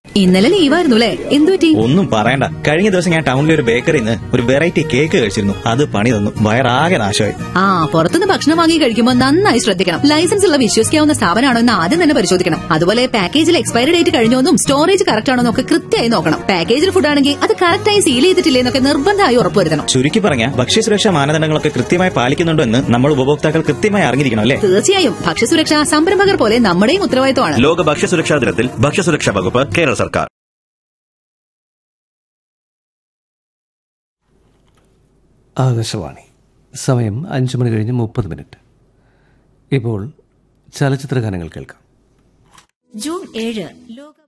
ഇന്നലെ ലീവായിരുന്നു അല്ലേ എന്തു പറ്റി ഒന്നും പറയണ്ട കഴിഞ്ഞ ദിവസം ഞാൻ ടൗണിലെ ഒരു ബേക്കറിയിൽ നിന്ന് ഒരു വെറൈറ്റി കേക്ക് കഴിച്ചിരുന്നു അത് പണി തന്നു വയറാകെ നാശമായി ആ പുറത്തുനിന്ന് ഭക്ഷണം വാങ്ങി കഴിക്കുമ്പോൾ നന്നായി ശ്രദ്ധിക്കണം ലൈസൻസ് ഉള്ള വിശ്വസിക്കാവുന്ന സ്ഥാപനമാണോ എന്ന് ആദ്യം തന്നെ പരിശോധിക്കണം അതുപോലെ പാക്കേജിൽ എക്സ്പയറി ഡേറ്റ് കഴിഞ്ഞോന്നും സ്റ്റോറേജ് കറക്റ്റ് ആണോ എന്നൊക്കെ കൃത്യമായി നോക്കണം പാക്കേജിൽ ഫുഡ് ആണെങ്കിൽ അത് കറക്റ്റായി സീൽ ചെയ്തിട്ടില്ലേ എന്നൊക്കെ നിർബന്ധമായി ഉറപ്പുവരുത്തണം ചുരുക്കി പറഞ്ഞ ഭക്ഷ്യസുരക്ഷാ മാനദണ്ഡങ്ങളൊക്കെ കൃത്യമായി പാലിക്കുന്നുണ്ടോ എന്ന് നമ്മൾ ഉപഭോക്താക്കൾ കൃത്യമായി അറിഞ്ഞിരിക്കണം അല്ലേ തീർച്ചയായും ഭക്ഷ്യസുരക്ഷ സംരംഭകർ പോലെ നമ്മുടെയും ഉത്തരവാദിത്തമാണ് ലോക ഭക്ഷ്യസുരക്ഷാ ദിനത്തിൽ ഭക്ഷ്യസുരക്ഷാ വകുപ്പ് കേരള സർക്കാർ ആകാശവാണി സമയം അഞ്ച് മണി കഴിഞ്ഞ് മുപ്പത് മിനിറ്റ് ഇപ്പോൾ ചലച്ചിത്ര ഗാനങ്ങൾ കേൾക്കാം ജൂൺ ഏഴ് ലോക